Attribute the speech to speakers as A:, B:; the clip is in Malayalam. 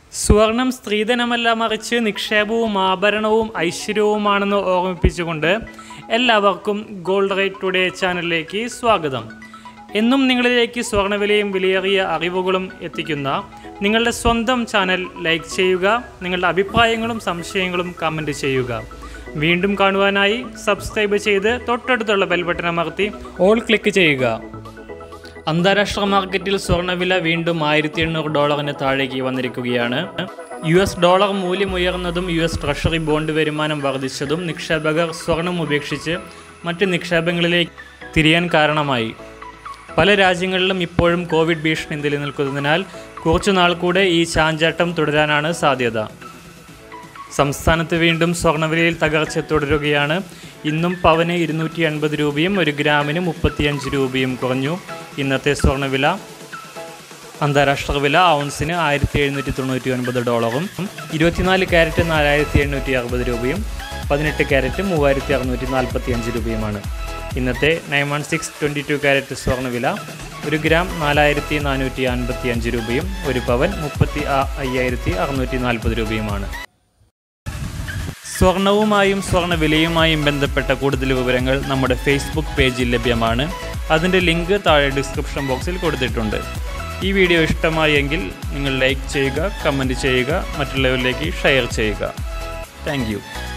A: സുവർണം സ്ത്രീധനമല്ല മറിച്ച് നിക്ഷേപവും ആഭരണവും ഐശ്വര്യവുമാണെന്ന് ഓർമ്മിപ്പിച്ചുകൊണ്ട് എല്ലാവർക്കും ഗോൾഡ് റേറ്റ് ടുഡേ ചാനലിലേക്ക് സ്വാഗതം എന്നും നിങ്ങളിലേക്ക് സ്വർണ്ണവിലയും വിലയേറിയ അറിവുകളും എത്തിക്കുന്ന നിങ്ങളുടെ സ്വന്തം ചാനൽ ലൈക്ക് ചെയ്യുക നിങ്ങളുടെ അഭിപ്രായങ്ങളും സംശയങ്ങളും കമൻറ്റ് ചെയ്യുക വീണ്ടും കാണുവാനായി സബ്സ്ക്രൈബ് ചെയ്ത് തൊട്ടടുത്തുള്ള ബെൽ ബട്ടൺ അമർത്തി ഓൾ ക്ലിക്ക് ചെയ്യുക അന്താരാഷ്ട്ര മാർക്കറ്റിൽ സ്വർണ്ണവില വീണ്ടും ആയിരത്തി എണ്ണൂറ് ഡോളറിന് താഴേക്ക് വന്നിരിക്കുകയാണ് യു എസ് ഡോളർ മൂല്യമുയർന്നതും യു എസ് ട്രഷറി ബോണ്ട് വരുമാനം വർദ്ധിച്ചതും നിക്ഷേപകർ സ്വർണം ഉപേക്ഷിച്ച് മറ്റ് നിക്ഷേപങ്ങളിലേക്ക് തിരിയാൻ കാരണമായി പല രാജ്യങ്ങളിലും ഇപ്പോഴും കോവിഡ് ഭീഷണി നിലനിൽക്കുന്നതിനാൽ കുറച്ചുനാൾ കൂടെ ഈ ചാഞ്ചാട്ടം തുടരാനാണ് സാധ്യത സംസ്ഥാനത്ത് വീണ്ടും സ്വർണ്ണവിലയിൽ തകർച്ച തുടരുകയാണ് ഇന്നും പവന് ഇരുന്നൂറ്റി എൺപത് രൂപയും ഒരു ഗ്രാമിന് മുപ്പത്തിയഞ്ച് രൂപയും കുറഞ്ഞു ഇന്നത്തെ സ്വർണ്ണവില അന്താരാഷ്ട്ര വില ഔൺസിന് ആയിരത്തി എഴുന്നൂറ്റി തൊണ്ണൂറ്റി ഒൻപത് ഡോളറും ഇരുപത്തിനാല് ക്യാരറ്റ് നാലായിരത്തി എണ്ണൂറ്റി അറുപത് രൂപയും പതിനെട്ട് ക്യാരറ്റ് മൂവായിരത്തി അറുന്നൂറ്റി നാൽപ്പത്തി അഞ്ച് രൂപയുമാണ് ഇന്നത്തെ nine one six twenty two carat സ്വർണ്ണവില ഒരു ഗ്രാം നാലായിരത്തി നാനൂറ്റി അൻപത്തി അഞ്ച് രൂപയും ഒരു പവൻ മുപ്പത്തി ആ- അയ്യായിരത്തി അറുന്നൂറ്റി നാൽപ്പത് രൂപയുമാണ് സ്വർണവുമായും സ്വർണ്ണ വിലയുമായും ബന്ധപ്പെട്ട കൂടുതൽ വിവരങ്ങൾ നമ്മുടെ ഫേസ്ബുക്ക് പേജിൽ ലഭ്യമാണ് അതിൻ്റെ ലിങ്ക് താഴെ ഡിസ്ക്രിപ്ഷൻ ബോക്സിൽ കൊടുത്തിട്ടുണ്ട് ഈ വീഡിയോ ഇഷ്ടമായി എങ്കിൽ നിങ്ങൾ ലൈക്ക് ചെയ്യുക കമൻറ്റ് ചെയ്യുക മറ്റുള്ളവരിലേക്ക് ഷെയർ ചെയ്യുക താങ്ക്